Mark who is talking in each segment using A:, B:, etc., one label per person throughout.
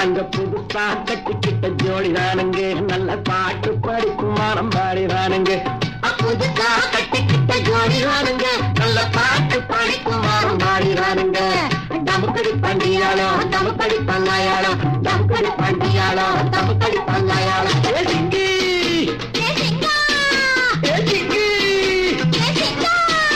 A: நாங்க புதுசா கட்டிக்கிட்ட ஜோடிதானுங்க நல்ல பாட்டு படிக்கும் மானம் பாடிதானுங்க புதுசா கட்டிக்கிட்ட ஜோடிதானுங்க நல்ல பாட்டு படிக்கும் மானம் பாடிதானுங்க டமுக்கடி பண்டியாளோ டமுக்கடி பங்காயாளோ டமுக்கடி பண்டியாளோ டமுக்கடி பங்காயாளோ ஏ சிங்கி
B: ஏ சிங்கா
A: ஏ சிங்கி
B: ஏ சிங்கா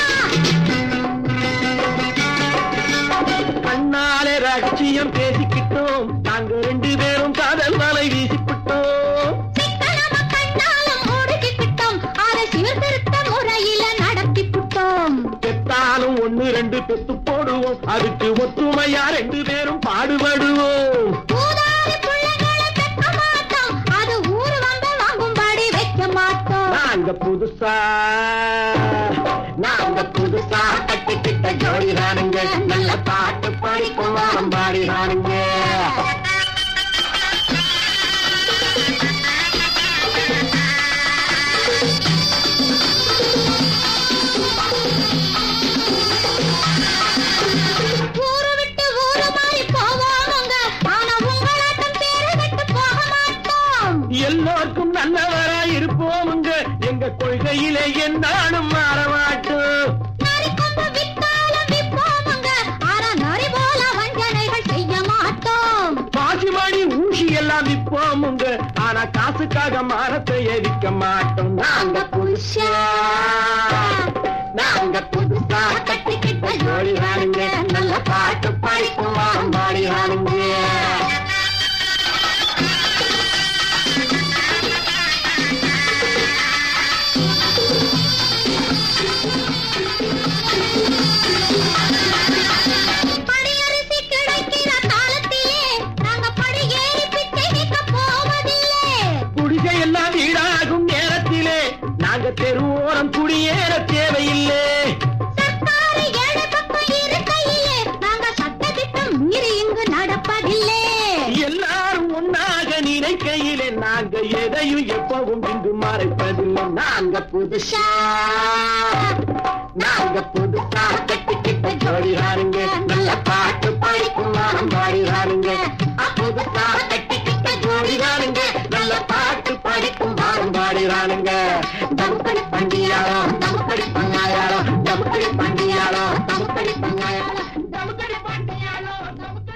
A: கண்ணாலே ரகசியம் பேசிக்கிட்டோம் நாங்க ரெண்டு பேரும் காதல் மலை வீசிக்கிட்டோம்
B: சிக்கனம கண்ணாலும் மூடிக்கிட்டோம் அதை சீர்திருத்த முறையில நடத்திப்புட்டோம்
A: பெத்தாலும் ஒண்ணு ரெண்டு பெத்து போடுவோம் அதுக்கு ஒத்துமையா ரெண்டு பேரும் பாடுபடுவோம்
B: பூதாரி பிள்ளைகளை பெக்க மாட்டோம் அது ஊரு வந்த வாங்கும்படி வைக்க மாட்டோம்
A: நாங்க புதுசா நாங்க புதுசா கட்டிக்கிட்ட ஜோடிதானுங்க நல்ல பாட்டு படிக்கும் வாரம் பாடிதானுங்க
B: ஊரு விட்டு ஊரு மாறி போவோமுங்க ஆனா உங்களாட்டம் பேரு விட்டு போக மாட்டோம்
A: எல்லோருக்கும் நல்லவரா இருப்போமுங்க எங்க கொள்கையிலே என்னாலும் மாற மாட்டோம்
B: நரி கொம்பு வித்தாலும் விப்போமுங்க ஆனா நரி போல வஞ்சனைகள் செய்ய மாட்டோம்
A: பாசிமணி ஊசி எல்லாம் விற்போமுங்க ஆனா காசுக்காக மரத்தை எரிக்க மாட்டோம் நாங்க புதுசா நாங்க புதுசா கட்டிக்கிட்ட ஜோடிதானுங்க நல்ல பாட்டு படிக்கும் வாரம் பாடிதானுங்க
B: படியரிசி கிடைக்கிற காலத்திலே நாங்க படியேறி பிச்சை நிற்க போவதில்லை
A: குடிசை எல்லாம் வீடாகும் நேரத்திலே நாங்க தெருவோரம் குடியேற தேவையில்லை
B: சர்க்காரு ஏழை பக்கம் இருக்கையிலே நாங்க சட்டத்திட்டம் மீறி இங்கு நடப்பதில்லை
A: எல்லாரும் ஒன்னாக நினைக்கையிலே நாங்க எதையும் எப்பவும் இங்கு மறைப்பதில்லை நாங்க புதுசா நாங்க புதுசா கட்டிக்கிட்ட ஜோடிதானுங்க நல்ல பாட்டு படிக்கும் மானம் பாடிதானுங்க புதுசா கட்டிக்கிட்ட ஜோடிதானுங்க நல்ல பாட்டு படிக்கும் மானம் பாடிதானுங்க தமுக்கடி பண்டியாளோ தமுக்கடி பங்காயாளோ தமுக்கடி பண்டியாளோ தமுக்கடி பங்காயாளோ தமுக்கடி பண்டியாளோ தமுக்கடி